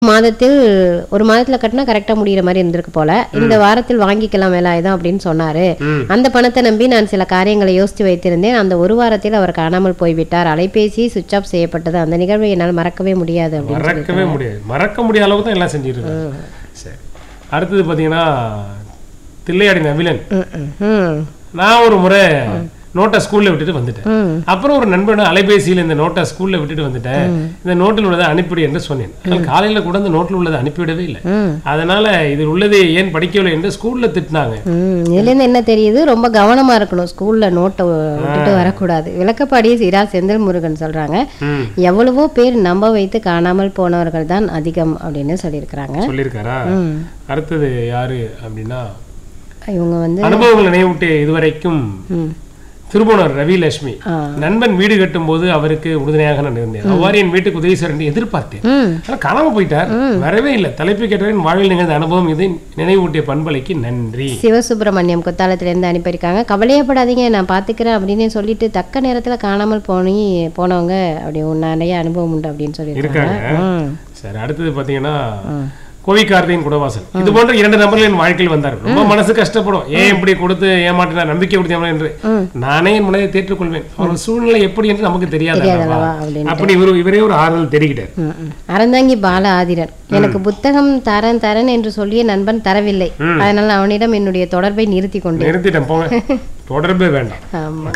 மாதத்தில் ஒரு மாதத்துல கட்டினா கரெக்டா முடியிற மாதிரி இருந்திருக்கு போல இந்த வாரத்தில் வாங்கிக்கலாம் வேலாயுதம் அப்படின்னு சொன்னாரு ம். அந்த பணத்தை நம்பி நான் சில காரியங்களை யோசித்து வைத்திருந்தேன் அந்த ஒரு வாரத்தில் அவர் காணாமல் போய்விட்டார் அலைபேசி சுவிட்ச் ஆஃப் செய்யப்பட்டது அந்த நிகழ்வை என்னால் மறக்கவே முடியாது அப்படின்னு மறக்கவே முடியாது மறக்க முடியாத அளவுக்கு தான் எல்லாம் செஞ்சுட்டு இருக்காங்க சரி அடுத்தது பார்த்தீங்கன்னா தில்லையாடி நவிலன் ம், ம், ம். நான் ஒரு முறை நோட்டை ஸ்கூல்ல விட்டுட்டு வந்துட்டேன் ம். அப்புறம் ஒரு நண்பன் அலைபேசியில் இந்த நோட்டை ஸ்கூல்ல விட்டுட்டு வந்துட்டேன் இந்த நோட்டில் உள்ளதை அனுப்பிடு என்று சொன்னேன் ஆனால் காலையில கூட இந்த நோட்டில் உள்ளதை அனுப்பிவிடவே இல்லை ம். அதனால இதில் உள்ளது ஏன் படிக்கவில்லை என்று ஸ்கூல்ல திட்டினாங்க ம், இதுல இருந்து என்ன தெரியுது ரொம்ப கவனமா இருக்கணும் ஸ்கூல்ல நோட்டை விட்டுட்டு வரக்கூடாது விளக்கப்பாடி இரா செந்தில் முருகன் சொல்றாங்க ம் எவ்வளவோ பேர் நம்ப வைத்து காணாமல் போனவர்கள் தான் அதிகம் அப்படின்னு சொல்லியிருக்கிறாங்க சொல்லியிருக்காரா அடுத்தது யாரு அப்படின்னா இவங்க வந்து அனுபவங்கள் நினைவூட்டு இதுவரைக்கும் ம், திருபுவனர் ரவிலட்சுமி ஆ. நண்பன் வீடு கட்டும் போது அவருக்கு உறுதுணையாக நான் இருந்தேன் அவ்வாறு என் வீட்டுக்கு உதவி செய்ய என்று எதிர்பார்த்தேன் ம், ஆனா காணாம போயிட்டார் வரவே இல்லை தலைப்பு கேட்டவரின் வாழ்வில் நிகழ்ந்த அனுபவம் இது நினைவூட்டிய பண்பலைக்கு நன்றி சிவசுப்பிரமணியம் குத்தாலத்திலேருந்து அனுப்பியிருக்காங்க கவலையப்படாதீங்க நான் பார்த்துக்கிறேன் அப்படின்னு சொல்லிட்டு தக்க நேரத்துல காணாமல் போனி போனவங்க அப்படி ஒரு நிறைய அனுபவம் உண்டு அப்படின்னு சொல்லியிருக்காங்க இருக்காங்க ம், சரி அடுத்தது பாத்தீங்கன்னா கோவி கார்த்தியின் குடவாசல் இது போன்ற இரண்டு நபர்கள் என் வாழ்க்கையில் வந்தார் ரொம்ப மனசு கஷ்டப்படும் ஏன் இப்படி கொடுத்து ஏமாற்றினார் நம்பிக்கை கொடுத்தேன் என்று நானே என் மனதை தேற்றுக்கொள்வேன் அவர் சூழ்நிலை எப்படி என்று நமக்கு தெரியாது அல்லவா? தெரியாதல்லவா அப்படின்னு அப்படி இவர் இவரே ஒரு ஆறுதல் தெரிவிட்டார் ம், ம். அறந்தாங்கி பால ஆதிரன் எனக்கு புத்தகம் தரேன் தரேன் என்று சொல்லிய நண்பன் தரவில்லை அதனால அவனிடம் என்னுடைய தொடர்பை நிறுத்தி கொண்டேன் நிறுத்திட்டேன் போங்க தொடர்பே வேண்டாம் ஆமா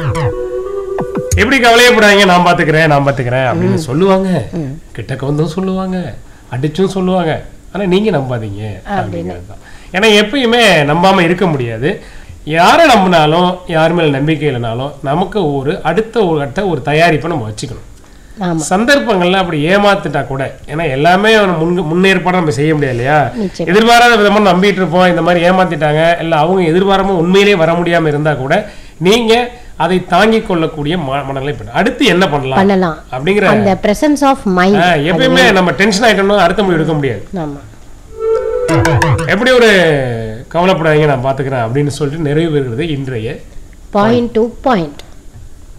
எப்படி கவலையப்படாதீங்க நான் பாத்துக்கிறேன் நான் பாத்துக்கிறேன் அப்படின்னு சொல்லுவாங்க கிட்டக்க வந்தும் சொல்லுவாங்க அடிச்சும் சொல்லுவாங்க ஆனா நீங்க நம்பாதீங்க அப்படிங்கிறது தான் ஏன்னா எப்பயுமே நம்பாம இருக்க முடியாது யாரை நம்பினாலும் யார் மேல நம்பிக்கை இல்லைனாலும் நமக்கு ஒரு அடுத்த ஒரு கட்ட ஒரு தயாரிப்பை நம்ம வச்சுக்கணும் ஆமா சந்தர்ப்பங்கள்ல அப்படி ஏமாத்துட்டா கூட ஏன்னா எல்லாமே முன் முன்னேற்பாடு நம்ம செய்ய முடியாது இல்லையா நிச்சயம். எதிர்பாராத விதமா நம்பிட்டு இருப்போம் இந்த மாதிரி ஏமாத்திட்டாங்க இல்ல அவங்க எதிர்பாராம உண்மையிலேயே வர முடியாம இருந்தா கூட நீங்க அதை தாங்கிக் கொள்ளக்கூடிய ம- மனநிலை பண்ண அடுத்து என்ன பண்ணலாம் பண்ணலாம் அப்படிங்கிற அந்த பிரசன்ஸ் ஆஃப் மைண்ட் ஆ, எப்பயுமே நம்ம டென்ஷன் ஆயிட்டோம்னா அடுத்த முடிவு எடுக்க முடியாது ஆமா எப்படி ஒரு கவலைப்படாதீங்க நான் பாத்துக்கிறேன் அப்படின்னு சொல்லிட்டு நிறைவு பெறுகிறது இன்றைய பாயிண்ட் டு பாயிண்ட்